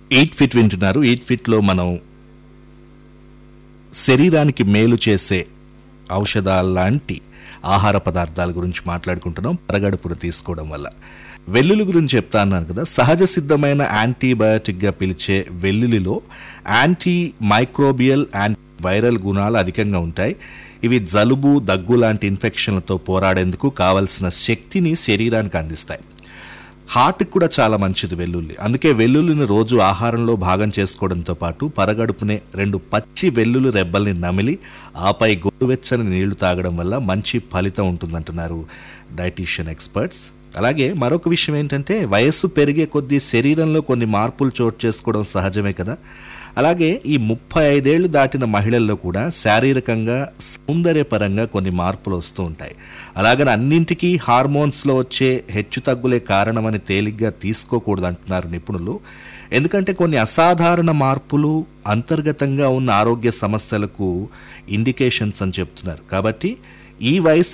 eight fit వింటున్నారు eight ఫిట్లో మనం శరీరానికి మేలు చేసే ఔషధాల లాంటి ఆహార పదార్థాల గురించి మాట్లాడుకుంటున్నాం పరగడుపును తీసుకోవడం వల్ల వెల్లుల్లి గురించి చెప్తా అన్నాను కదా సహజ సిద్ధమైన యాంటీబయాటిక్గా పిలిచే వెల్లుల్లిలో యాంటీ మైక్రోబియల్ అండ్ వైరల్ గుణాలు అధికంగా ఉంటాయి ఇవి జలుబు దగ్గు లాంటి ఇన్ఫెక్షన్లతో పోరాడేందుకు కావలసిన శక్తిని శరీరానికి అందిస్తాయి హార్ట్కి కూడా చాలా మంచిది వెల్లుల్లి అందుకే వెల్లుల్లిని రోజు ఆహారంలో భాగం చేసుకోవడంతో పాటు పరగడుపునే రెండు పచ్చి వెల్లుల్లి రెబ్బల్ని నమిలి ఆపై గోరువెచ్చని నీళ్లు తాగడం వల్ల మంచి ఫలితం ఉంటుందంటున్నారు డైటీషియన్ ఎక్స్పర్ట్స్ అలాగే మరొక విషయం ఏంటంటే వయస్సు పెరిగే కొద్దీ శరీరంలో కొన్ని మార్పులు చోటు చేసుకోవడం సహజమే కదా అలాగే ఈ ముప్పై ఐదేళ్లు దాటిన మహిళల్లో కూడా శారీరకంగా సౌందర్యపరంగా కొన్ని మార్పులు వస్తూ ఉంటాయి అలాగని అన్నింటికీ హార్మోన్స్లో వచ్చే హెచ్చు తగ్గులే కారణమని తేలిగ్గా తీసుకోకూడదు అంటున్నారు నిపుణులు ఎందుకంటే కొన్ని అసాధారణ మార్పులు అంతర్గతంగా ఉన్న ఆరోగ్య సమస్యలకు ఇండికేషన్స్ అని చెప్తున్నారు కాబట్టి ఈ వయసు